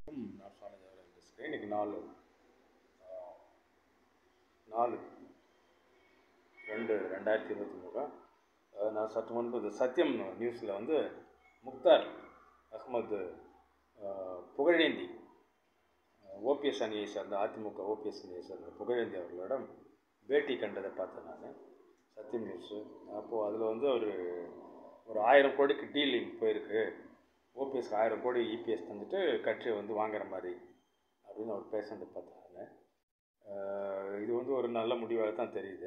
ம், நான் சுவாமி தேவராஜ் பேசுகிறேன் இன்னைக்கு நாலு ஆ, நாலு ரெண்டு ரெண்டாயிரத்தி இருபத்தி மூணு ஆ, நான் சற்று முன்பு இந்த சத்யம் நியூஸில் வந்து முக்தார் அகமது ஆ, புகழேந்தி ஓபிஎஸ் அணியை சேர்ந்த அதிமுக ஓபிஎஸ் அணியை சேர்ந்த புகழேந்தி அவர்களிடம் பேட்டி கண்டதை பார்த்தேன் நான் சத்யம் நியூஸு அப்போது அதில் வந்து ஒரு ஒரு ஆயிரம் கோடிக்கு டீலிங் போயிருக்கு ஓபிஎஸ்க்கு ஆயிரம் கோடி இபிஎஸ் தந்துட்டு கட்சியை வந்து வாங்குற மாதிரி அப்படின்னு அவர் பேசுனதை பார்த்தேன் நான் ஆஹ் இது வந்து ஒரு நல்ல முடிவாக தான் தெரியுது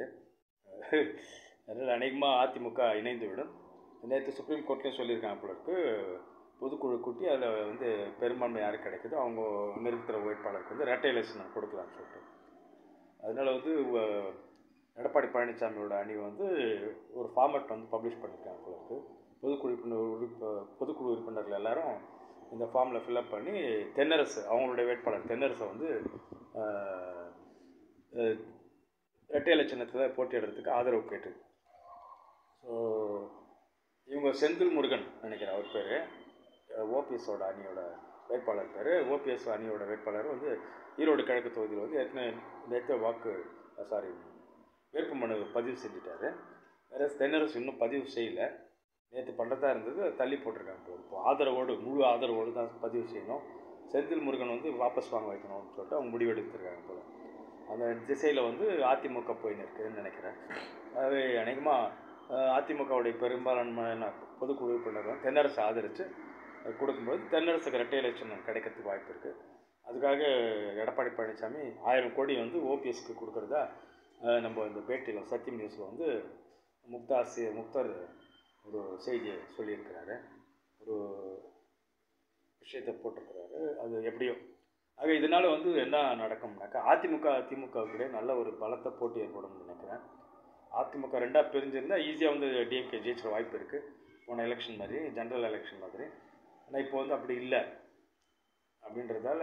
அதனால் அநேகமாக அதிமுக இணைந்து விடும் நேற்று சுப்ரீம் கோர்ட்லேயும் சொல்லியிருக்காங்க போல இருக்கு பொதுக்குழு கூட்டி அதில் வந்து பெரும்பான்மை யாருக்கு கிடைக்குதோ அவங்க நிறுத்துகிற வேட்பாளருக்கு வந்து ரெட்டை எலெக்ஷன் கொடுக்கலாம்னு சொல்லிட்டு அதனால் வந்து வ- எடப்பாடி பழனிசாமியோட அணி வந்து ஒரு ஃபார்மட் வந்து பப்ளிஷ் பண்ணியிருக்காங்க போல இருக்கு பொதுக்குழு உறுப்பினர் உறுப்ப பொதுக்குழு உறுப்பினர்கள் எல்லாரும் இந்த ஃபார்மில் ஃபில்அப் பண்ணி தென்னரசு அவங்களுடைய வேட்பாளர் தென்னரசை வந்து ஆஹ், அஹ், இரட்டை இலட்சணத்தில் போட்டியிடுறதுக்கு ஆதரவு கேட்டு ஸோ இவங்க செந்தில் முருகன் நினைக்கிறேன் அவர் பேர் ஓபிஎஸோட அணியோட வேட்பாளர் பேர் ஓபிஎஸ் அணியோட வேட்பாளர் வந்து ஈரோடு கிழக்கு தொகுதியில் வந்து ஏற்கனவே நேற்று வாக்கு சாரி வேட்புமனு பதிவு செஞ்சுட்டாரு வேற தென்னரசு இன்னும் பதிவு செய்யலை நேற்று பண்ணுறதா இருந்தது அதை தள்ளி போட்டிருக்காங்க இப்போ இப்போ ஆதரவோடு முழு ஆதரவோடு தான் பதிவு செய்யணும் செந்தில் முருகன் வந்து வாபஸ் வாங்க வைக்கணும்னு சொல்லிட்டு அவங்க முடிவெடுத்திருக்காங்க போல அந்த திசையில் வந்து அதிமுக போயின்னு இருக்குதுன்னு நினைக்கிறேன் அது அநேகமாக அதிமுகவுடைய பெரும்பாலான பொதுக்குழு உறுப்பினர் வந்து தென்னரசு ஆதரித்து கொடுக்கும்போது தென்னரசுக்கு ரெட்டை எலெக்ஷன் கிடைக்கிறதுக்கு வாய்ப்பு இருக்குது அதுக்காக எடப்பாடி பழனிசாமி ஆயிரம் கோடி வந்து ஓபிஎஸ்க்கு கொடுக்குறதா அஹ், நம்ம இந்த பேட்டியில் சத்தியம் நியூஸில் வந்து முக்தார் சி முக்தார் ஒரு செய்தியை சொல்லியிருக்கிறாரு ஒரு விஷயத்தை போட்டிருக்கிறாரு அது எப்படியோ ஆக இதனால் வந்து என்ன நடக்கும்னாக்கா அதிமுக திமுகவுக்கிடையே நல்ல ஒரு பலத்த போட்டி ஏற்படும்னு நினைக்கிறேன் அதிமுக ரெண்டாக பிரிஞ்சிருந்தால் ஈஸியாக வந்து டிஎம்கே ஜெயிச்சிட வாய்ப்பு இருக்குது போன எலெக்ஷன் மாதிரி ஜென்ரல் எலெக்ஷன் மாதிரி ஆனால் இப்போ வந்து அப்படி இல்லை அப்படின்றதால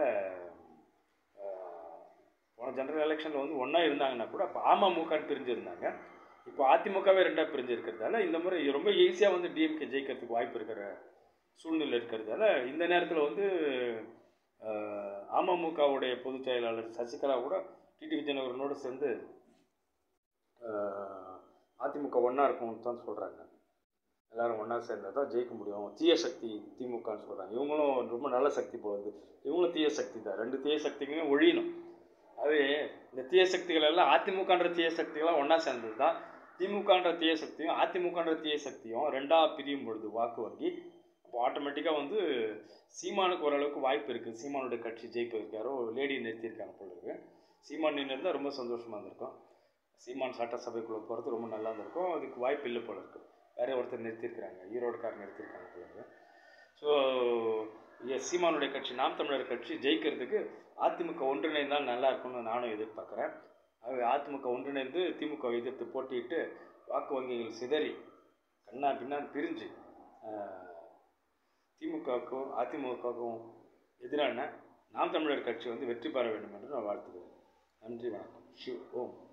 ஆஹ், போன ஜென்ரல் எலெக்ஷனில் வந்து ஒன்றா இருந்தாங்கன்னா கூட அப்போ அமமுகன்னு பிரிஞ்சிருந்தாங்க இப்போ அதிமுகவே ரெண்டாக பிரிஞ்சிருக்கிறதால இந்த முறை ரொம்ப ஈஸியாக வந்து டிஎம்கே ஜெயிக்கிறதுக்கு வாய்ப்பு இருக்கிற சூழ்நிலை இருக்கிறதால இந்த நேரத்தில் வந்து ஆஹ், அமமுகவுடைய பொதுச் செயலாளர் சசிகலா கூட டிடி விஜயநகரனோடு சேர்ந்து ஆஹ், அதிமுக ஒன்றா இருக்கும்னு தான் சொல்கிறாங்க எல்லாரும் ஒன்றா சேர்ந்தால் தான் ஜெயிக்க முடியும் தீய சக்தி திமுகன்னு சொல்கிறாங்க இவங்களும் ரொம்ப நல்ல சக்தி போகுது இவங்களும் தீய சக்தி தான் ரெண்டு தீய சக்திகளுமே ஒழியணும் அது இந்த தீய சக்திகள் எல்லாம் அதிமுகன்ற தீய சக்திகளாம் ஒன்றா சேர்ந்தது தான் திமுகன்ற தீய சக்தியும் அதிமுகன்ற தீய சக்தியும் ரெண்டாக பிரியும் பொழுது வாக்கு வங்கி அப்போ ஆட்டோமேட்டிக்காக வந்து சீமானுக்கு ஓரளவுக்கு வாய்ப்பு இருக்குது சீமானுடைய கட்சி ஜெயிப்பதற்கு யாரோ லேடி நிறுத்தியிருக்காங்க போல இருக்கு சீமான் நின்று இருந்தால் ரொம்ப சந்தோஷமாக இருந்திருக்கும் சீமான் சட்டசபைக்குள்ளே போகிறது ரொம்ப நல்லா இருந்திருக்கும் அதுக்கு வாய்ப்பு இல்லை போல இருக்கு வேற ஒருத்தர் நிறுத்தியிருக்கிறாங்க ஈரோடுக்காரர் நிறுத்தியிருக்காங்க போல இருக்கு ஸோ எஸ் சீமானுடைய கட்சி நாம் தமிழர் கட்சி ஜெயிக்கிறதுக்கு அதிமுக ஒன்றிணைந்தால் நல்லா இருக்கும்னு நானும் எதிர்பார்க்குறேன் ஆகவே அதிமுக ஒன்றிணைந்து திமுக வை எதிர்த்து போட்டியிட்டு வாக்கு வங்கிகள் சிதறி கண்ணா பின்னான்னு பிரிஞ்சு ஆஹ், திமுகவுக்கும் அதிமுகவுக்கும் எதிரான நாம் தமிழர் கட்சி வந்து வெற்றி பெற வேண்டும் என்று நான் வாழ்த்துக்கிறேன் நன்றி வணக்கம் ஷிவ் ஓம்